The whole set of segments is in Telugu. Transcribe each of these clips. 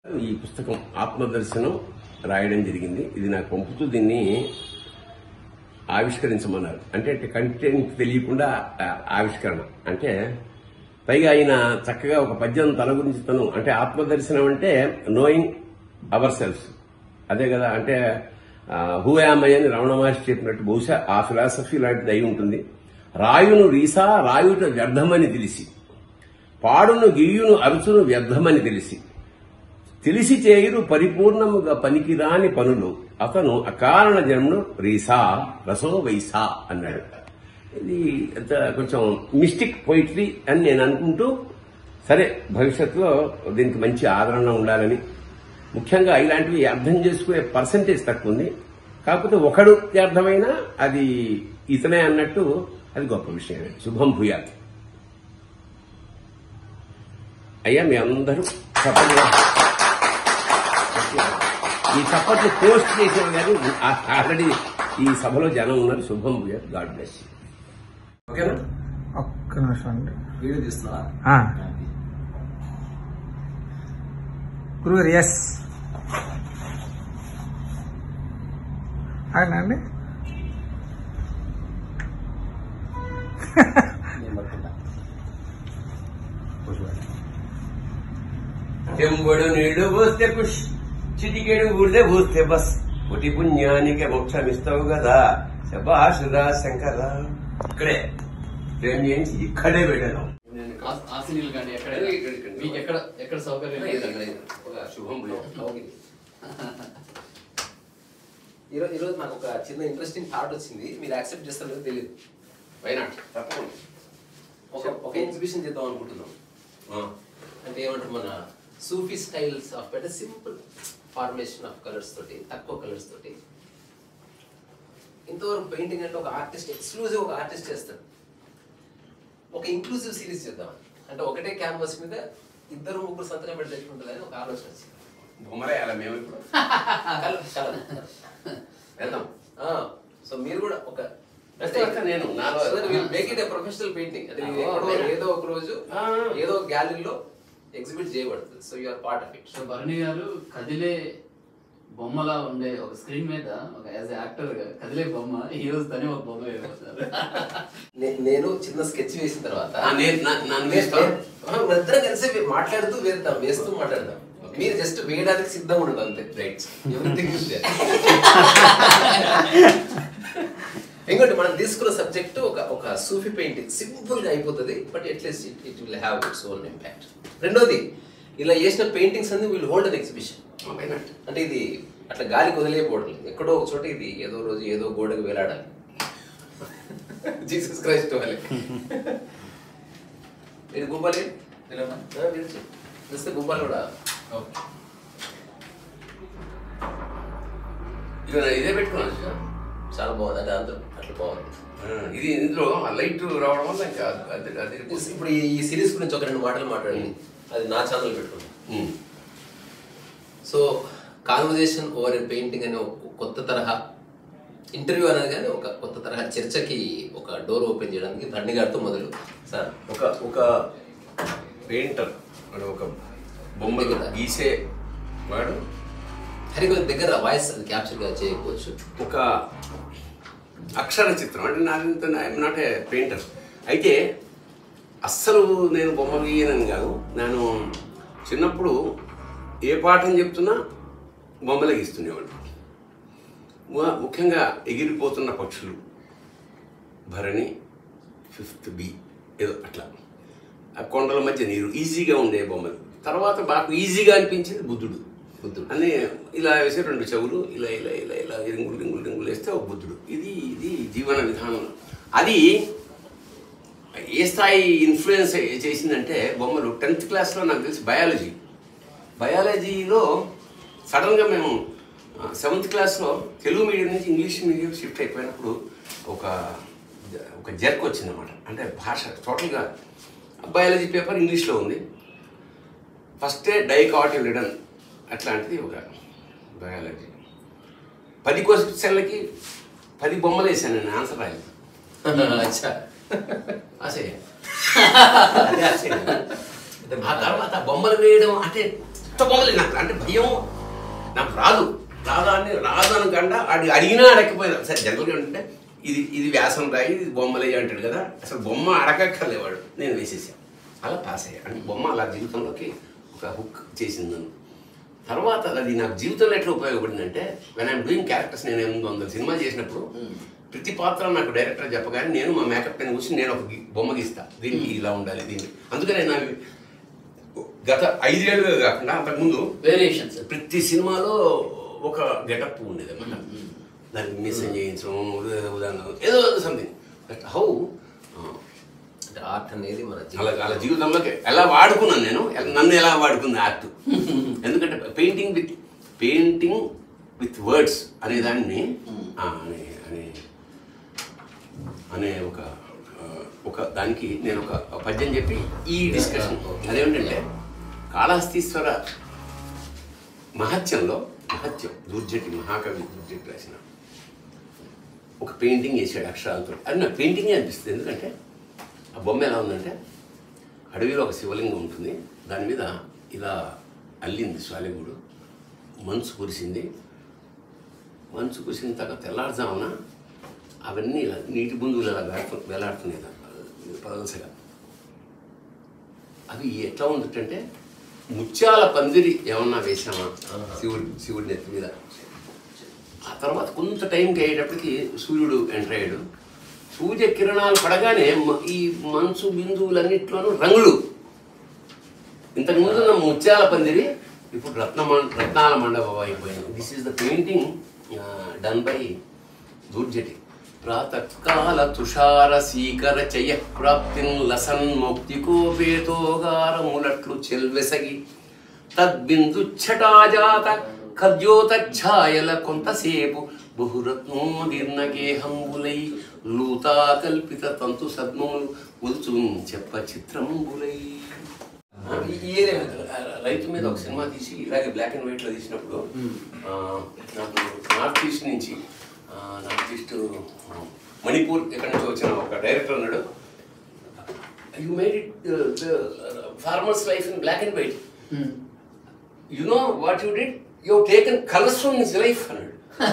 ఈ పుస్తకం ఆత్మదర్శనం రాయడం జరిగింది ఇది నాకు పంపుతూ దీన్ని ఆవిష్కరించమన్నారు అంటే కంటెంట్ తెలియకుండా ఆ, ఆవిష్కరణ అంటే పైగా ఆయన చక్కగా ఒక పద్యం తన గురించి తను అంటే ఆత్మదర్శనం అంటే నోయింగ్ అవర్ సెల్ఫ్ అదే కదా అంటే హూ యామై అని రమణ మహర్షి చెప్పినట్టు బహుశా ఆ ఫిలాసఫీ లాంటిది అయి ఉంటుంది రాయును రీసా రాయుట వ్యర్థమని తెలిసి పాడును గీయును అరుచును వ్యర్థమని తెలిసి తెలిసి చేయురు పరిపూర్ణముగా పనికిరాని పనులు అతను అకారణ జన్మను రీసా రసో వైసా అన్నాడు ఇది ఎంత కొంచెం మిస్టిక్ పొయిటరీ అని నేను అనుకుంటూ సరే భవిష్యత్తులో దీనికి మంచి ఆదరణ ఉండాలని ముఖ్యంగా ఇలాంటివి అర్థం చేసుకునే పర్సంటేజ్ తక్కువ ఉంది కాకపోతే ఒకడు అర్థమైనా అది ఇతనే అన్నట్టు అది గొప్ప విషయమే శుభం భూయాత్ అయ్యా మీ అందరూ చప్పట్లు ఈ చప్పట్లు పోస్ట్ చేసారు కానీ ఆల్రెడీ ఈ సభలో జనం ఉన్నారు శుభం భూయాత్ గాడ్ బ్లెస్ ఓకేనా ఒక్క నిమిషం అండి వీడియో తీస్తున్నావా ఆ. గురుగారు ఎస్ ఆయన అండి నేను పట్టుకుంటా చెంబుడు నీళ్లు పోస్తే పుష్ చిటికెడు ఊళ్ళే పోస్తే బస్ పుటి పుణ్యానికి మోక్షమిస్తావు కదా శబాషురా శంకర ఇక్కడే ఏం చేయించి ఇక్కడే పెట్టాను నేను ఆ- ఆశీనులు కానీ ఎక్కడ ఇక్కడ, ఇక్కడ. మీకు ఎక్కడ ఎక్కడ సౌకర్యం లేదు అక్కడ ఒక శుభం భూయాత్. ఓకే. ఈరోజు ఈరోజు నాకు ఒక చిన్న ఇంట్రెస్టింగ్ థాట్ వచ్చింది మీరు యాక్సెప్ట్ చేస్తారో తెలియదు Why not? తప్పకుండా ఒక ఒక ఎగ్జిబిషన్ చేద్దాం అనుకుంటున్నాం ఆ. అంటే ఏమంటారు మన సూఫీ స్టైల్స్ ఆఫ్ అంటే సింపుల్ ఫార్మేషన్ ఆఫ్ కలర్స్ తోటి తక్కువ కలర్స్ తోటి ఇంతవరకు పెయింటింగ్ అంటే ఒక ఆర్టిస్ట్ ఎక్స్క్లూజివ్ ఒక ఆర్టిస్ట్ చేస్తాడు ఒక ఇంక్లూజివ్ సిరీస్ చేద్దాం అంటే ఒకటే క్యాన్వాస్ మీద ఇద్దరు ముగ్గురు సంతకం పెడితే ఎట్లుంటుంది అని ఒక ఆలోచన వచ్చింది బొమ్మరేయాలా మేము ఇప్పుడు కలర్ కలర్ వెళ్దాం సో మీరు కూడా ఒక వస్తా, వస్తా నేను. నాలో- మేక్ ఇట్ ప్రొఫెషనల్ పెయింటింగ్ అంటే ఇది Oh, ఎక్కడో okay. ఏదో ఒక రోజు Ah. ఏదో గ్యాలరీలో ఎగ్జిబిట్ చేయబడుతుంది so you are part of it so Bharani garu కదిలే బొమ్మలా ఉండే ఒక స్క్రీన్ మీద ఒక యాజ్ యాక్టర్ గా కదిలే బొమ్మ ఈ రోజు తనే ఒక బొమ్మ వేయబోతున్నారు నేను చిన్న స్కెచ్ వేసిన తర్వాత ఆ, నేను- నా- నన్ను నేను- వేస్తావా? ఆ, మనిద్దరం కలిసి వే- మాట్లాడుతూ వేద్దాం వేస్తూ మాట్లాడదాం మీరు జస్ట్ వేయడానికి సిద్ధంగా ఉండదు అంతే రైట్ ఎవ్రీథింగ్ ఇస్ ఇంకోటి మనం తీసుకున్న సబ్జెక్ట్ ఒక ఒక సూఫీ పెయింటింగ్ సింపుల్ గా అయిపోతుంది but at least it it will have its own impact రెండోది ఇలా చేసిన పెయింటింగ్స్ అన్ని will hold an exhibition Why not? అంటే ఇది అట్లా గాలికి వదిలేయకూడదు ఎక్కడో ఒక చోట ఇది ఏదో రోజు ఏదో గోడకు వేలాడాలి జీసస్ క్రైస్ట్ వాళ్ళే ఇది గుంపాలి పిలిస్తే గుంపాలు కూడా ఇదిగో నా ఇదే పెట్టుకున్నాను చూసా? చాలా బాగుంది అది అందరూ అట్లా బాగుంది ఆ, ఇది ఇందులో లైట్ రావడం వల్ల ఇంకా అది అది ఇప్పుడు ఈ- ఈ సిరీస్ గురించి ఒక రెండు మాటలు మాట్లాడండి అది నా ఛానల్ పెట్టుకున్నాను um. So conversation over painting అనే ఒక కొత్త తరహా ఇంటర్వ్యూ అనేది కానీ ఒక కొత్త తరహా చర్చకి ఒక డోర్ ఓపెన్ చేయడానికి ధరణి గారితో మొదలు సార్ ఒక ఒక పెయింటర్ అంటే ఒక బొమ్మలు గీసే వాడు హరి కొంచెం దగ్గర వాయిస్ అది క్యాప్చర్గా చేయకపోవచ్చు ఒక అక్షర చిత్రం అంటే నాదంత ఐఎమ్ నాట్ ఏ పెయింటర్ అయితే అస్సలు నేను బొమ్మలు గీయనని కాదు నేను చిన్నప్పుడు ఏ పాఠం చెప్తున్నా బొమ్మలే గీస్తుండేవాడిని ము- ముఖ్యంగా ఎగిరిపోతున్న పక్షులు భరణి ఫిఫ్త్ బి ఏదో అట్లా ఆ కొండల మధ్య నీరు ఈజీగా ఉండే బొమ్మలు తర్వాత బాగా ఈజీగా అనిపించింది బుద్ధుడు బుద్ధుడు. అని ఇలా వేసి రెండు చెవులు ఇలా ఇలా ఇలా ఇలా రింగులు రింగులు రింగులు వేస్తే ఒక బుద్ధుడు ఇది ఇది జీవన విధానం అది ఏ స్థాయి ఇన్ఫ్లుయెన్స్ చేసిందంటే బొమ్మలు టెన్త్ క్లాస్లో నాకు తెలిసి బయాలజీ బయాలజీలో సడన్గా మేము సెవెంత్ క్లాస్లో తెలుగు మీడియం నుంచి ఇంగ్లీష్ మీడియం షిఫ్ట్ అయిపోయినప్పుడు ఒక ఒక జర్క్ వచ్చిందన్నమాట అంటే భాష టోటల్గా బయాలజీ పేపర్ ఇంగ్లీష్లో ఉంది ఫస్టే డైకాటిలిడన్ అట్లాంటిది ఒక బయాలజీ పది క్వశ్చన్లకి పది బొమ్మలు వేసాను నేను ఆన్సర్ రాయలేదు అచ్చా ఆశయ అదే ఆశయ. ఆ తర్వాత బొమ్మలు వేయడం అంటే మొదలు నాకు అంటే భయం నాకు రాదు రాదా అని రాదు అనకుండా అడి అడిగినా అడగకపోయినా సరే జనరల్గా ఏంటంటే ఇది ఇది వ్యాసం రాయి ఇది బొమ్మలే అంటాడు కదా అసలు బొమ్మ అడగక్కర్లేవాడు నేను వేసేసాను అలా పాస్ అయ్యా అంటే బొమ్మ అలా జీవితంలోకి ఒక హుక్ చేసింది నన్ను తర్వాత అది నాకు జీవితంలో ఎట్లా ఉపయోగపడిందంటే వెన్ ఐమ్ డూయింగ్ క్యారెక్టర్స్ నేను ఎనిమిది వందల సినిమా చేసినప్పుడు ప్రతి పాత్ర నాకు డైరెక్టర్ చెప్పగానే నేను మా మేకప్ పెన్ కూర్చొని నేను ఒక గి- బొమ్మ గీస్తా దీనికి ఇలా ఉండాలి దీనికి అందుకనే నాకు గత ఐదేళ్ళుగా కాకుండా అంతకుముందు వేరియేషన్స్ ప్రతి సినిమాలో ఒక గెటప్ ఉండేది అనమాట దానికి మిషన్ చేయించడం ఉదా- ఉదాహరణ ఏదో సంథింగ్ బట్ హౌ అంటే ఆర్ట్ అనేది మన అలా అలా జీవితంలోకి ఎలా వాడుకున్నాను నేను ఎల- నన్ను ఎలా వాడుకుంది ఆర్ట్ ఎందుకంటే painting with painting with words అనే దాన్ని ఆ, అనే అనే అనే ఒక ఆ, ఒక దానికి నేను ఒక ఒక పద్యం చెప్పి ఈ డిస్కషన్ అదేమిటంటే కాళహస్తీశ్వర మహత్యంలో మహత్యం దుర్జటి మహాకవి దుర్జటి రాసిన ఒక పెయింటింగ్ వేసాడు అక్షరాలతో అది నాకు పెయింటింగే అనిపిస్తుంది ఎందుకంటే ఆ బొమ్మ ఎలా ఉందంటే అడవిలో ఒక శివలింగం ఉంటుంది దాని మీద ఇలా అల్లింది స్వాలిగూడు మంచు కురిసింది మంచు కురిసిన తర్వాత తెల్లారుజామున అవన్నీ ఇలా నీటి బుందులు ఇలా వేలాడుతు వేలాడుతున్నాయి ఇలా పలసగా అవి ఎట్లా ఉందంటే ముత్యాల పందిరి ఏమన్నా వేసామా శివుడి శివుడి నెత్తి మీద ఆ తర్వాత కొంత టైంకి అయ్యేటప్పటికి సూర్యుడు ఎంటర్ అయ్యాడు సూర్య కిరణాలు పడగానే మ- ఈ మంచు బిందువులన్నిట్లోనూ రంగులు ఇంతకు ముందు ఉన్న ముత్యాల పందిరి ఇప్పుడు రత్న మం- రత్నాల మండపం అయిపోయింది this is the painting done by Dhurjati ప్రాతకాల తుషార సీకర చయ ప్రాప్తిన్ లసన్ మౌక్తికోపేతోగారములట్లు చెల్వెసగి తద్బిందు ఛటాజాత ఖద్యోత ఛాయల కొంతసేపు బహురత్నోదీర్ణగేహంబులై లూతా కల్పిత తంతు సద్మములు ఉల్చు చెప్ప చిత్రంబులై ఈ- ఈ ఏరియా మీద రైతు మీద ఒక సినిమా తీసి ఇలాగే బ్లాక్ అండ్ వైట్ లో తీసినప్పుడు ఆ, నాకు నార్త్ ఈస్ట్ నుంచి ఆ, నార్త్ ఈస్ట్ ఆ, మణిపూర్ ఎక్కడి నుంచి వచ్చిన ఒక డైరెక్టర్ ఉన్నాడు you made it farmers life in black and white you know what you did you taken colours from his life అన్నాడు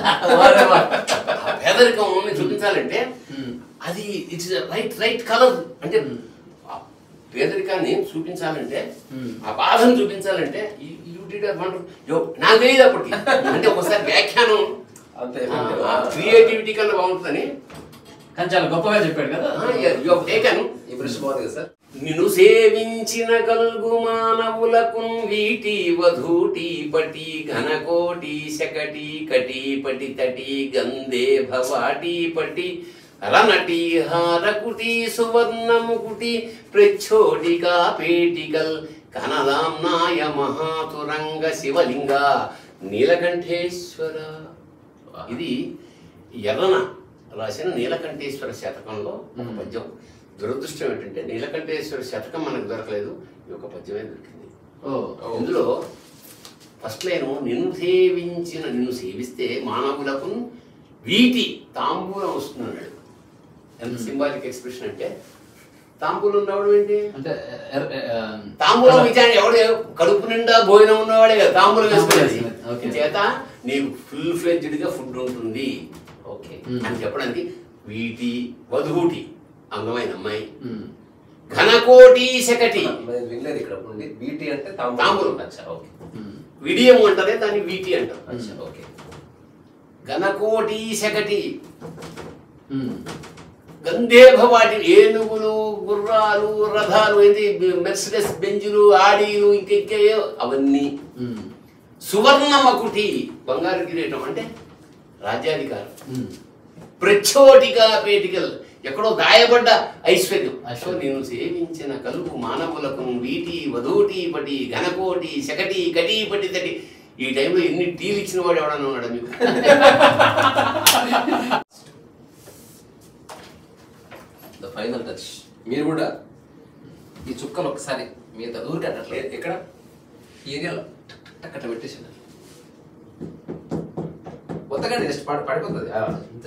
ఆ పేదరికం చూపించాలంటే అది ఇట్స్ రైట్ రైట్ కలర్ అంటే ఆ పేదరికాన్ని చూపించాలంటే ఆ బాధను చూపించాలంటే యూ డిడ్ నాకు తెలియదు అప్పటికి అంటే ఒకసారి వ్యాఖ్యానం అంతే క్రియేటివిటీ కన్నా బాగుంటుందని కానీ చాలా గొప్పగా చెప్పాడు కదా యూ టేకన్ ఈ బ్రష్ బాగుంది కదా సార్ నిన్ను సేవించిన కల్గు మానవులకు వీటి వధూటి పటి ఘనకోటి శకటి కటి పటి తటి గంధే భవాటి పటి రనటి హారకుటి సువర్ణముకుటి ప్రచ్చోటికా పేటికల్ కనదాంనాయ మహాతురంగ శివలింగ నీలకంఠేశ్వర ఇది ఎర్రన రాసిన నీలకంఠేశ్వర శతకంలో ఒక పద్యం దురదృష్టం ఏంటంటే నీలకంఠేశ్వర శతకం మనకు దొరకలేదు ఈ ఒక పద్యమే దొరికింది ఓ ఇందులో ఫస్ట్ లైన్ నిన్ను సేవించిన నిన్ను సేవిస్తే మానవులకు వీటి తాంబూలం వస్తుంది అన్నాడు ఎంత సింబాలిక్ ఎక్స్ప్రెషన్ అంటే తాంబూలం రావడం ఏంటి అంటే ఎర్- ఎ- ఆ, తాంబూలం విచారణ ఎవడు కడుపు నిండా భోజనం ఉన్నవాడే కదా తాంబూలం వేసుకునేది వేసుకునేది, ఓకే. చేత నీకు ఫుల్ ఫ్లెడ్జ్డ్ గా ఫుడ్ ఉంటుంది ఓకే మ్మ్. అని చెప్పడానికి వీటి వధూటి అందమైన అమ్మాయి ఉమ్. ఘనకోటి శకటి నేను వినలేదు ఇక్కడ ఉండి బీటీ అంటే తాంబూలం. తాంబూలం అచ్చా ఓకే ఉమ్. విడియం అంటారే దాన్ని వీటి అంటారు అచ్చా ఓకే ఘనకోటి శకటి ఉమ్. గంధేభ వాటి ఏనుగులు గుర్రాలు రథాలు ఏంటి మెర్సిడెస్ బెంజులు ఆడీలు ఇంకెక్కేయో అవన్నీ ఉమ్. సువర్ణ మకుటి బంగారు కిరీటం అంటే రాజ్యాధికారం ఉమ్. ప్రచోటిగా పేటికల్ ఎక్కడో దాయబడ్డ ఐశ్వర్యం సో ఐశ్వర్యం. నేను సేవించిన కలుపు మానవులకు వీటి వధూటి పటి ఘనకోటి శకటి కటి పటి తటి ఈ టైంలో ఎన్ని టీలు ఇచ్చిన వాడు ఎవడన్నా ఉన్నాడా మీకు ద ఫైనల్ టచ్ మీరు కూడా ఈ చుక్కలు ఒకసారి మీ ఊరికి అట్టట్లేదు ఎక్కడ ఈ ఏరియాలో టక్ అట్ట పెట్టేసాను కొత్తగానే జస్ట్ పడి పడిపోతుంది ఆ, అంతే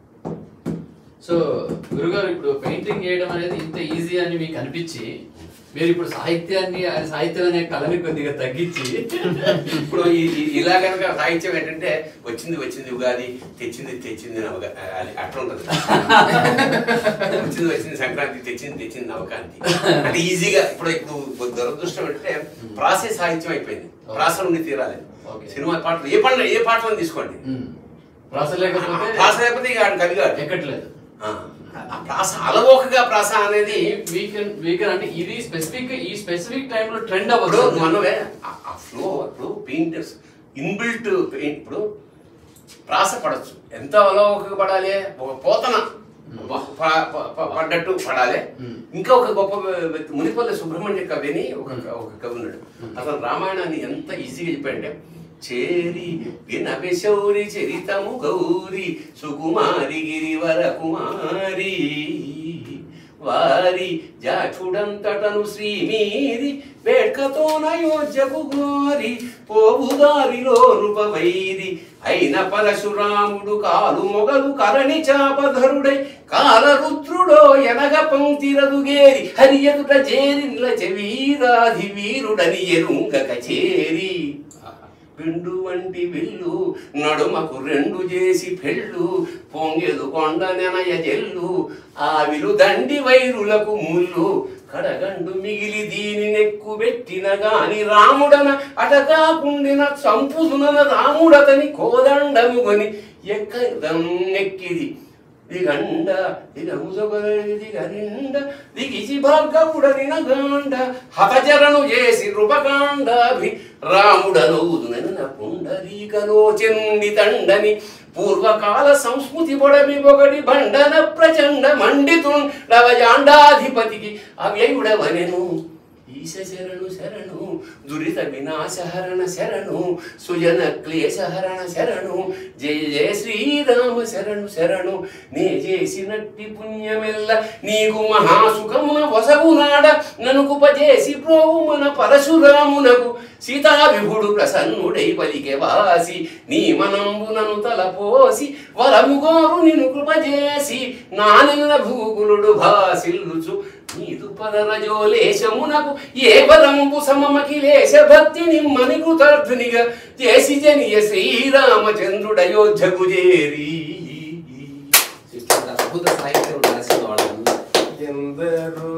సో గురుగారు ఇప్పుడు పెయింటింగ్ చేయడం అనేది ఇంత ఈజీ అని మీకు అనిపించి మీరు ఇప్పుడు సాహిత్యాన్ని ఆ సాహిత్యం అనే కళని కొద్దిగా తగ్గించి ఇప్పుడు ఈ- ఈ- ఇలా కనుక సాహిత్యం ఏంటంటే వచ్చింది వచ్చింది ఉగాది తెచ్చింది తెచ్చింది నవగా అది అట్లా ఉంటది వచ్చింది వచ్చింది సంక్రాంతి తెచ్చింది తెచ్చింది నవకాంతి అంటే ఈజీగా ఇప్పుడు ఇప్పుడు దురదృష్టం అంటే ప్రాసే సాహిత్యం అయిపోయింది ప్రాస నుండి తీరాలి Okay. సినిమా పాటలు ఏ పాటలు ఏ పాటలను తీసుకోండి ఉమ్. ప్రాస లేకపోతే ప్రాస లేకపోతే ఇక ఆడ కవిగాడు ఎక్కట్లేదు ఆ, ఆ ప్రాస అలవోకగా ప్రాస అనేది వీకెండ్ వీకెండ్ అంటే ఇది స్పెసిఫిక్ ఈ స్పెసిఫిక్ టైం లో ట్రెండ్ ఇప్పుడు అవ్వదు మనమే ఆ- ఆ ఫ్లో ఇప్పుడు పెయింటర్స్ ఇన్బిల్ట్ ఇప్పుడు ప్రాస పడచ్చు ఎంత అలవోకగా పడాలి ఒక పోతన ప- ప- ప- పడ్డట్టు పడాలి Hmm. ఇంకా ఒక గొప్ప వ్యక్తి మునిపల్లి సుబ్రహ్మణ్య కవి అని ఒక ఒక కవి ఉన్నాడు అతను రామాయణాన్ని ఎంత ఈజీగా చెప్పాడంటే చేరి వినవే శౌరి చరితము గౌరి సుకుమారి గిరివర కుమారి వారి జాచుడంతటను శ్రీమీరి వేడ్కతో నయోధ్యకు గోరి పోవుదారిలో నృపవైరి అయిన పరశురాముడు కాలు మొగలు కరణి చాపధరుడై కాలరుద్రుడో ఎనగ పంక్తిరదుగేరి హరి ఎదుట చేరి నిలచె వీరాధి వీరుడని ఎరుంగక చేరి పిండు వంటి విల్లు నడుమకు రెండు చేసి పెళ్ళు పొంగెదు కొండ నెనయ జెల్లు ఆవిలు దండి వైరులకు ముళ్ళు కడగండు మిగిలి దీని నెక్కు పెట్టిన గాని రాముడన అటకాకుండిన చంపుదునన రాముడతని కోదండము కొని ఎక్కదం ఎక్కిది దిగండ దిగముసొగలి దిగనిండ దిగిచి భార్గవుడని నగాండ హతచరణు చేసి రూపకాండాభి రాముడనవుదునన పుండరీకలోచనుండి తండని పూర్వకాల సంస్కృతి పొడమి పొగడి బండన ప్రచండ మండితుండవజాండాధిపతికి అవ్యయుడవనెను ఈశ శరణు శరణు దురిత వినాశహరణ శరణు సుజన క్లేశహరణ శరణు జయ జయ శ్రీరామ శరణు శరణు నే చేసినట్టి పుణ్యమెల్ల నీకు మహాసుఖమున వసగునాడ ననుకుపజేసి ప్రోవు మన పరశురామునకు సీతావిభుడు ప్రసన్నుడై పలికె వాసి నీ మనంబునను తలపోసి వరముగోరు నిన్ను కృపజేసి నానిన భూగులుడు భాసిల్లుచు నీదు పదరజోలేశమునకు ఏ బలంబు సమమఖిలేశ భక్తి నిమ్మని కృతార్థునిగా చేసి జనియ శ్రీరామచంద్రుడయోధ్యకు చేరి ఇట్లాంటి అద్భుత సాహిత్యం రాసిన వాళ్ళందరూ ఎందరో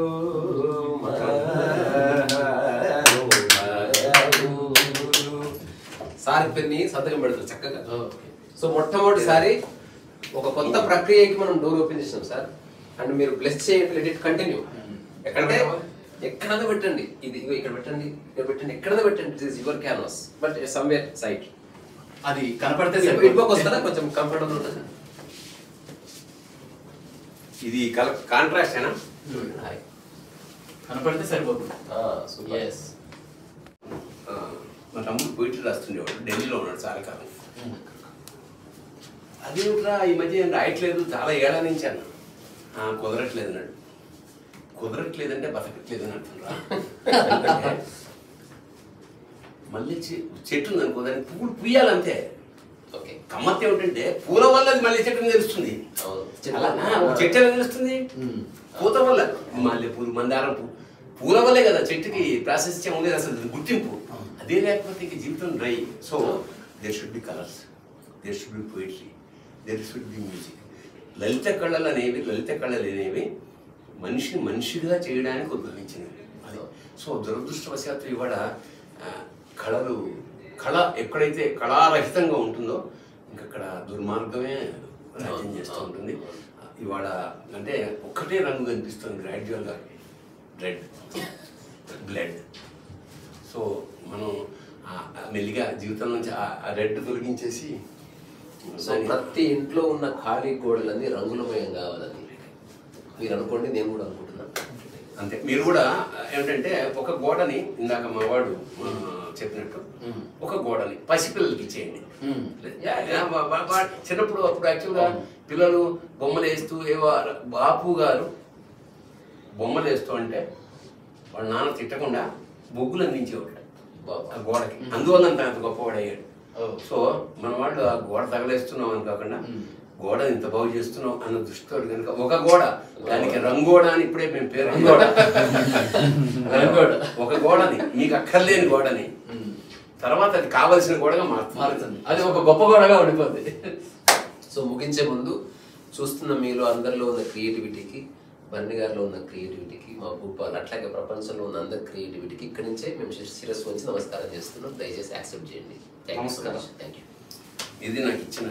మహానుభావులు. సార్ పెన్ని సంతకం పెడతారు చక్కగా ఓకే. సో మొట్టమొదటిసారి ఒక కొత్త ప్రక్రియకి మనం డోర్ ఓపెన్ చేసాం సార్ అండ్ మీరు బ్లెస్ చేయండి లెట్ ఇట్ కంటిన్యూ ఎక్కడంటే ఎక్కడదో పెట్టండి ఇది ఇగో ఇక్కడ పెట్టండి ఇక్కడ పెట్టండి ఎక్కడదో పెట్టండి it is your canvas but somewhere sight అది కనపడితే ఇటుపక్క వస్తారా కొంచెం కంఫర్టబుల్ ఉంటుంది ఇది కాంట్రాస్ట్ ఏనా హాయ్ కనపడితే సరిపోతుంది సూపర్ ఎస్ ఆ, మా తమ్ముడు పోయిట్లు రాస్తుండేవాడు ఢిల్లీలో ఉన్నాడు చాలా కాలం అదేమిట్రా ఈ మధ్య ఏం రాయట్లేదు చాలా ఏళ్ళ నుంచి అన్న "ఆ, కుదరట్లేదు అన్నాడు కుదరట్లేదంటే బతకట్లేదు అని అంటున్నా ఎందుకంటే మళ్ళీ చె- చెట్టు ఉంది అనుకో దానికి పువ్వులు పూయాలంతే ఓకే గమ్మత్ ఏమిటంటే పూల వల్ల అది మళ్ళీ చెట్టుని తెలుస్తుంది అవును. చెట్టు అలా వల్ల. ఒక చెట్టు ఎలా తెలుస్తుంది మ్మ్. పూత వల్ల మల్లె పూలు మందారం పువ్వు పూల వల్లే కదా చెట్టుకి ప్రాశస్త్యం ఉండేది అసలు గుర్తింపు అదే లేకపోతే ఇంక జీవితం dry so there should be colours there should be poetry there should be music లలిత కళలు అనేవి లలిత కళలు అనేవి మనిషిని మనిషిగా చేయడానికి ఉద్భవించినవి అది సో దురదృష్టవశాత్తు ఇవాళ ఆ, కళలు కళ ఎక్కడైతే కళారహితంగా ఉంటుందో ఇంకక్కడ దుర్మార్గమే రాజ్యం చేస్తూ ఉంటుంది ఇవాళ అంటే ఒక్కటే రంగు కనిపిస్తుంది గ్రాడ్యువల్గా రెడ్ బ్లడ్ సో మనం ఆ- ఆ మెల్లిగా జీవితం నుంచి ఆ రెడ్ తొలగించేసి సో ప్రతి ఇంట్లో ఉన్న ఖాళీ గోడలన్నీ రంగులమయం కావాలని మీరు అనుకోండి నేను కూడా అనుకుంటున్నాను అంతే మీరు కూడా ఏమిటంటే ఒక గోడని ఇందాక మా వాడు ఆ, చెప్పినట్టు మ్మ్. ఒక గోడని పసిపిల్లలకి ఇచ్చేయండి మ్మ్. యా, యా, వా- వా- వా- చిన్నప్పుడు అప్పుడు యాక్చువల్గా పిల్లలు బొమ్మలు వేస్తూ ఏవో బాపు గారు బొమ్మలు వేస్తూ అంటే వాళ్ళ నాన్న తిట్టకుండా బొగ్గులు అందించేవాడు ఆ గోడకి అందువల్ల అంత అంత గొప్పవాడు అయ్యాడు ఓ. సో మన వాళ్ళు ఆ గోడ తగలేస్తున్నాం అని కాకుండా మ్మ్. గోడ ఇంత బాగు చేస్తున్నావు అన్న దృష్టితో కనుక ఒక గోడ దానికి రంగోడ అని ఇప్పుడే మేము పేరు రంగోడ. రంగోడ. ఒక గోడని మీకు అక్కర్లేని గోడని తర్వాత అది కావలసిన గోడగా మారుతుంది మారుతుంది అది ఒక గొప్ప గోడగా ఉండిపోద్ది సో ముగించే ముందు చూస్తున్న మీలో అందరిలో ఉన్న క్రియేటివిటీకి బర్ని గారిలో ఉన్న క్రియేటివిటీకి మా భూపాల్ అట్లాగే ప్రపంచంలో ఉన్న అందరి క్రియేటివిటీకి ఇక్కడి నుంచే మేము శిర- శిరస్సు వచ్చి నమస్కారం చేస్తున్నాం దయచేసి యాక్సెప్ట్ చేయండి థ్యాంక్ యూ సో నమస్కారం. మచ్ థ్యాంక్ యూ ఇది నాకు ఇచ్చిన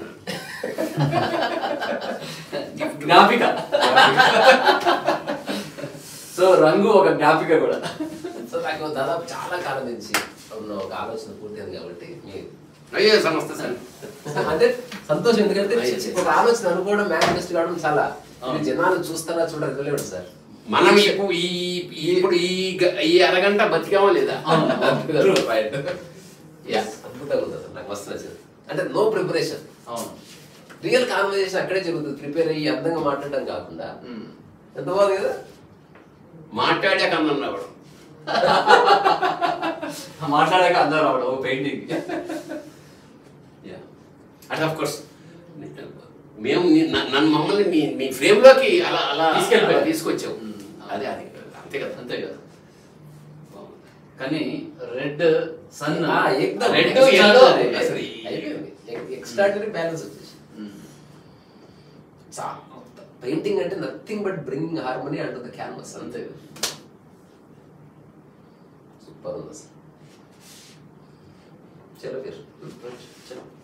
జ్ఞాపిక సో రంగు ఒక జ్ఞాపిక కూడా సో నాకు దాదాపు చాలా కాలం నుంచి ఉన్న ఒక ఆలోచన పూర్తయింది కాబట్టి మీ అయ్యే సంస్థ సార్ అంటే సంతోషం ఎందుకంటే అయ్యో. ఒక ఆలోచన అనుకోవడం మేనిఫెస్ట్ కావడం చాలా అవును. ఇది జనాలు చూస్తారా చూడరు తెలియదు సార్ మనం ఇప్పుడు ఈ ఈ- ఇప్పుడు ఈ గ- ఈ అరగంట బతికామా లేదా అవును. Right. Yeah. అద్భుతంగా ఉంది అసలు నాకు మస్తు నచ్చింది అంటే నో ప్రిపరేషన్ అవును రియల్ కాన్వర్జేషన్ అక్కడే జరుగుతుంది ప్రిపేర్ అయ్యి అందంగా మాట్లాడడం కాకుండా మ్మ్. ఎంత బాగుంది కదా మాట్లాడాక అన్నాడు మాట్లాడాక అందరూ రావడం ఓ పెయింటింగ్ అంటే ఆఫ్ కోర్స్ మేము ని- న- నన్ను మమ్మల్ని మీ మీ ఫ్రేమ్ లోకి అలా అలా తీసుకెళ్ళిపోయారు. అలా తీసుకొచ్చావు మ్మ్. అదే అది అంతే కదా అంతే కదా కానీ రెడ్ సన్ ఆ, ఏకదం. Red, Extraordinary. yellow, అసలు ఈ- అయిపోయింది ఎక్స్ట్రాడినరీ బ్యాలెన్స్ వచ్చేసి పెయింటింగ్ అంటే nothing but bringing harmony onto the canvas అంతే అంతే సూపర్ ఉంది అసలు చలో ఫిర్ చలో